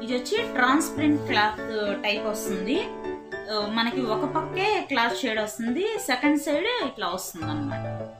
ఇది వచ్చి transparent cloth type వస్తుంది ఆ, మనకి ఒక పక్కే క్లాత్ షేడ్ వస్తుంది సెకండ్ సైడ్ ఇట్లా వస్తుంది అనమాట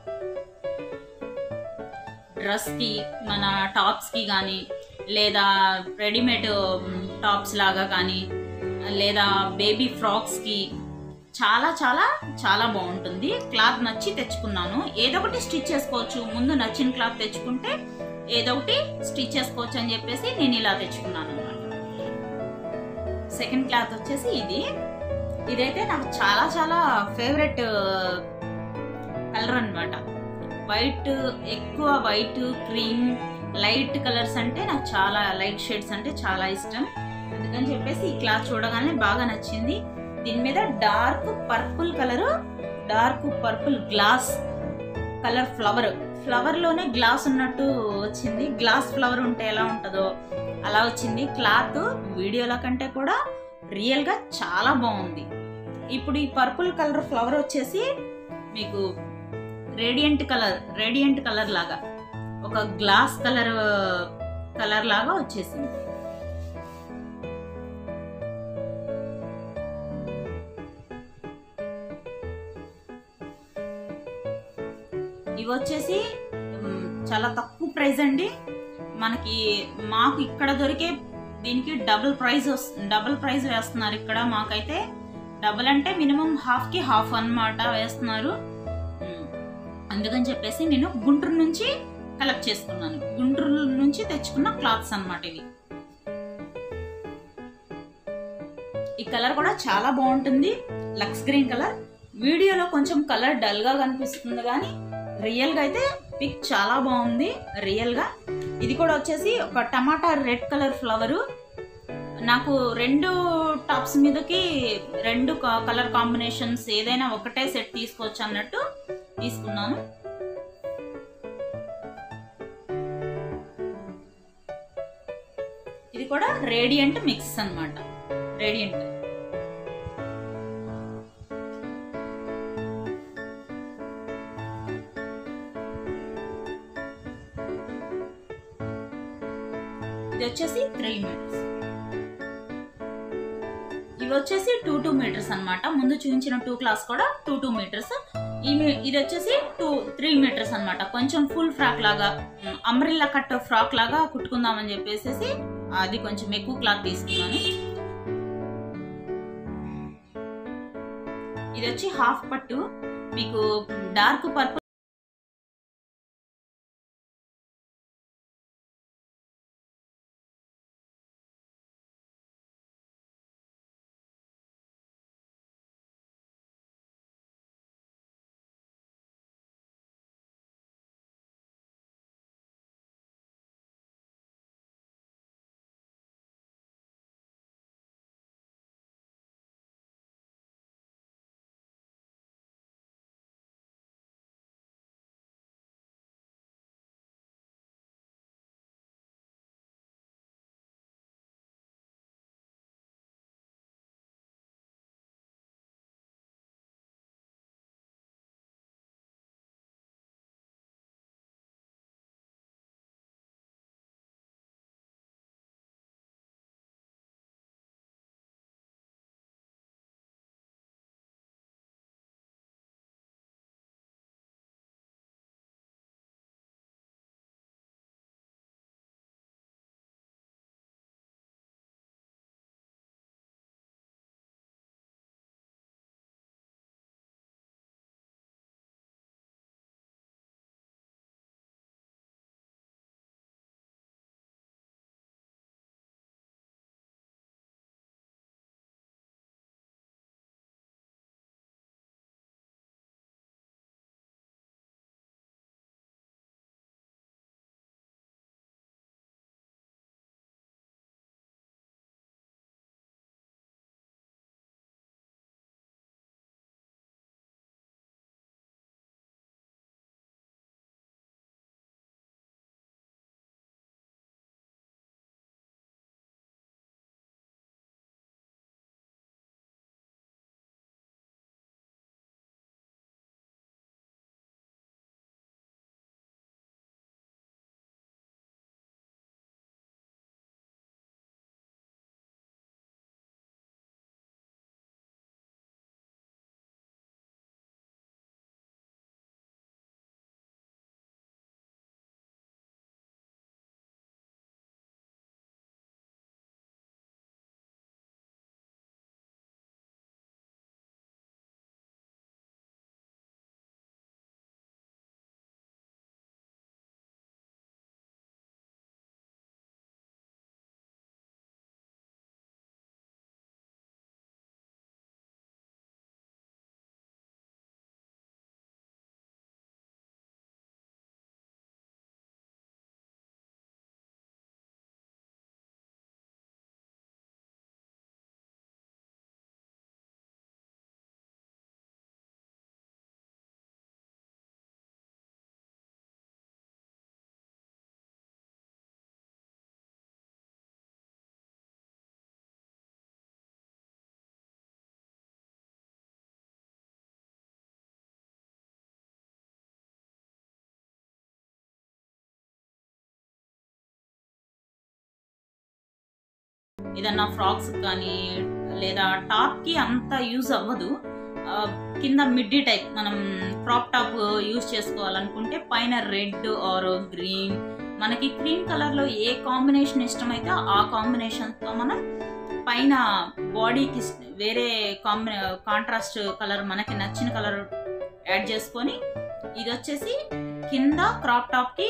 డ్రెస్కి మన టాప్స్కి కానీ లేదా రెడీమేడ్ టాప్స్ లాగా కానీ లేదా బేబీ ఫ్రాక్స్కి చాలా చాలా చాలా బాగుంటుంది క్లాత్ నచ్చి తెచ్చుకున్నాను ఏదో ఒకటి స్టిచ్ చేసుకోవచ్చు ముందు నచ్చిన క్లాత్ తెచ్చుకుంటే ఏదో ఒకటి స్టిచ్ చేసుకోవచ్చు అని చెప్పేసి నేను ఇలా తెచ్చుకున్నాను అనమాట సెకండ్ క్లాత్ వచ్చేసి ఇది ఇదైతే నాకు చాలా చాలా ఫేవరెట్ కలర్ అన్నమాట వైట్ ఎక్కువ వైట్ క్రీమ్ లైట్ కలర్స్ అంటే నాకు చాలా లైట్ షేడ్స్ అంటే చాలా ఇష్టం అందుకని చెప్పేసి ఈ క్లాత్ చూడగానే బాగా నచ్చింది దీని మీద dark purple colour dark purple glass colour flower flower లోనే గ్లాస్ ఉన్నట్టు వచ్చింది గ్లాస్ ఫ్లవర్ ఉంటే ఎలా ఉంటుందో అలా వచ్చింది క్లాత్ వీడియోల కంటే కూడా రియల్ గా చాలా బాగుంది ఇప్పుడు ఈ పర్పుల్ కలర్ ఫ్లవర్ వచ్చేసి మీకు రేడియంట్ కలర్ రేడియంట్ కలర్ లాగా ఒక గ్లాస్ కలర్ కలర్ లాగా వచ్చేసింది ఇవి వచ్చేసి మ్, చాలా తక్కువ ప్రైస్ అండి మనకి మాకు ఇక్కడ దొరికే దీనికి డబుల్ ప్రైస్ డబుల్ ప్రైస్ వేస్తున్నారు ఇక్కడ మాకైతే డబుల్ అంటే మినిమం హాఫ్ కి హాఫ్ అన్నమాట వేస్తున్నారు మ్, అందుకని చెప్పేసి నేను గుంటూరు నుంచి కలెక్ట్ చేసుకున్నాను గుంటూరు నుంచి తెచ్చుకున్న క్లాత్స్ అన్నమాట ఇవి ఈ కలర్ కూడా చాలా బాగుంటుంది లక్స్ గ్రీన్ కలర్ వీడియోలో కొంచెం కలర్ డల్ గా కనిపిస్తుంది కానీ రియల్ గా అయితే పిక్ చాలా బాగుంది రియల్ గా ఇది కూడా వచ్చేసి ఒక టమాటా రెడ్ కలర్ ఫ్లవర్ నాకు రెండు టాప్స్ మీదకి రెండు కలర్ కాంబినేషన్స్ ఏదైనా ఒకటే సెట్ తీసుకోవచ్చు అన్నట్టు తీసుకున్నాను ఇది కూడా రేడియంట్ మిక్స్ అన్నమాట రేడియంట్ ఇది వచ్చేసి త్రీ మీటర్స్ ఇవి వచ్చేసి టూ టూ మీటర్స్ అన్నమాట ముందు చూపించిన టూ క్లాస్ కూడా టూ టూ మీటర్స్ ఈ మీ- ఇది వచ్చేసి టూ త్రీ మీటర్స్ అన్నమాట కొంచెం ఫుల్ ఫ్రాక్ లాగా అంబ్రిల్లా కట్ ఫ్రాక్ లాగా కుట్టుకుందామని చెప్పేసి అది కొంచెం ఎక్కువ క్లాత్ తీసుకున్నాను ఇది వచ్చి హాఫ్ పట్టు మీకు డార్క్ పర్పుల్ ఏదన్నా ఫ్రాక్స్ కానీ లేదా టాప్కి అంత యూజ్ అవ్వదు ఆ, కింద మిడ్డీ టైప్ మనం క్రాప్ టాప్ యూజ్ చేసుకోవాలనుకుంటే పైన రెడ్ ఆర్ గ్రీన్ మనకి క్రీమ్ కలర్లో ఏ కాంబినేషన్ ఇష్టమైతే ఆ కాంబినేషన్తో మనం పైన బాడీకి వేరే కాంబినే కాంట్రాస్ట్ కలర్ మనకి నచ్చిన కలర్ యాడ్ చేసుకొని ఇది వచ్చేసి కింద క్రాప్ టాప్కి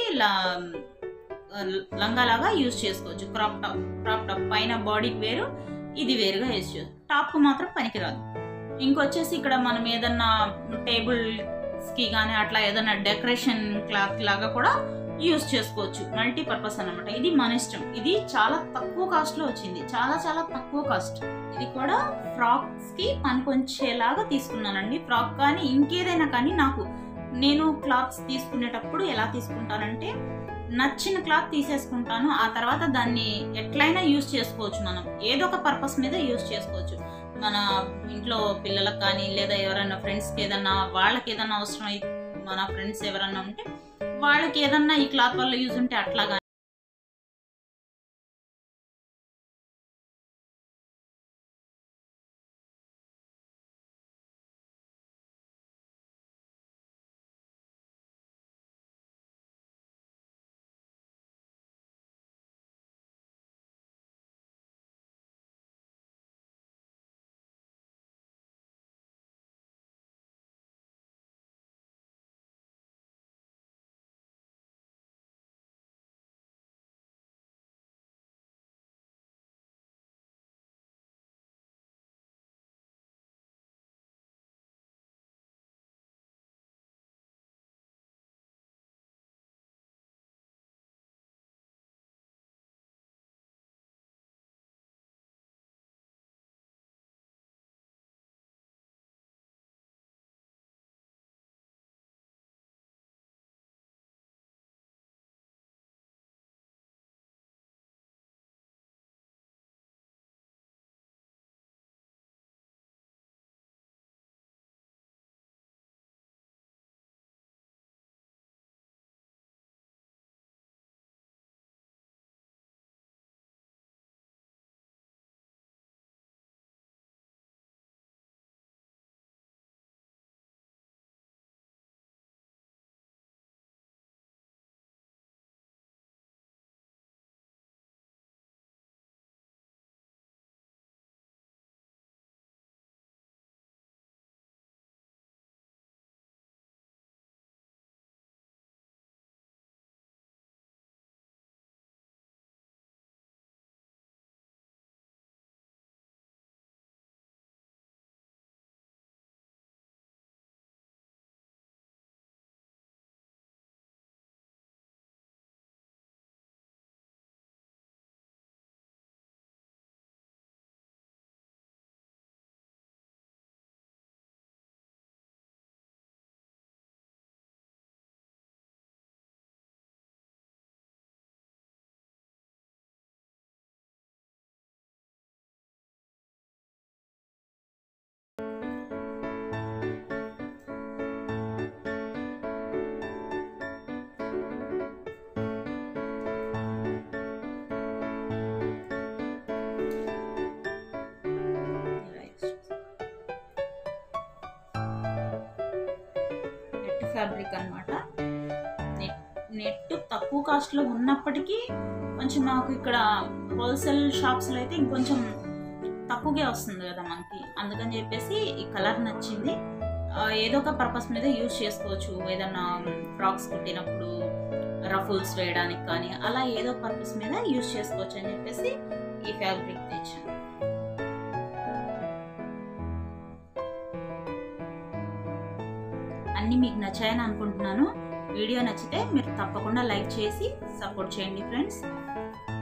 లంగా లాగా యూజ్ చేసుకోవచ్చు క్రాప్ టాప్ క్రాప్ టాప్ పైన బాడీకి వేరు ఇది వేరుగా యూజ్ చేయొచ్చు టాప్కు మాత్రం పనికిరాదు ఇంకొచ్చేసి ఇక్కడ మనం ఏదన్నా టేబుల్స్కి కానీ అట్లా ఏదన్నా డెకరేషన్ క్లాత్ లాగా కూడా యూజ్ చేసుకోవచ్చు మల్టీపర్పస్ అన్నమాట ఇది మన ఇష్టం ఇది చాలా తక్కువ కాస్ట్లో వచ్చింది చాలా చాలా తక్కువ కాస్ట్ ఇది కూడా ఫ్రాక్స్కి పనికొంచేలాగా తీసుకున్నానండి ఫ్రాక్ కానీ ఇంకేదైనా కానీ నాకు నేను క్లాత్స్ తీసుకునేటప్పుడు ఎలా తీసుకుంటానంటే నచ్చిన క్లాత్ తీసేసుకుంటాను ఆ తర్వాత దాన్ని ఎట్లయినా యూజ్ చేసుకోవచ్చు మనం ఏదో ఒక పర్పస్ మీద యూజ్ చేసుకోవచ్చు మన ఇంట్లో పిల్లలకు కానీ లేదా ఎవరైనా ఫ్రెండ్స్కి ఏదన్నా వాళ్ళకి ఏదన్నా అవసరం అయి మన ఫ్రెండ్స్ ఎవరన్నా ఉంటే వాళ్ళకి ఏదన్నా ఈ క్లాత్ వల్ల యూజ్ ఉంటే అట్లా కానీ నెట్ ఫ్యాబ్రిక్ అనమాట నెట్ నెట్ తక్కువ కాస్ట్లో ఉన్నప్పటికీ కొంచెం మాకు ఇక్కడ హోల్సేల్ షాప్స్లో అయితే ఇంకొంచెం తక్కువగా వస్తుంది కదా మనకి అందుకని చెప్పేసి ఈ కలర్ నచ్చింది ఆ, ఏదో ఒక పర్పస్ మీద యూజ్ చేసుకోవచ్చు ఏదన్నా ఫ్రాక్స్ కుట్టినప్పుడు రఫుల్స్ వేయడానికి కానీ అలా ఏదో పర్పస్ మీద యూజ్ చేసుకోవచ్చు అని చెప్పేసి ఈ ఫ్యాబ్రిక్ తెచ్చాను అన్నీ మీకు నచ్చాయని అనుకుంటున్నాను వీడియో నచ్చితే మీరు తప్పకుండా లైక్ చేసి సపోర్ట్ చేయండి ఫ్రెండ్స్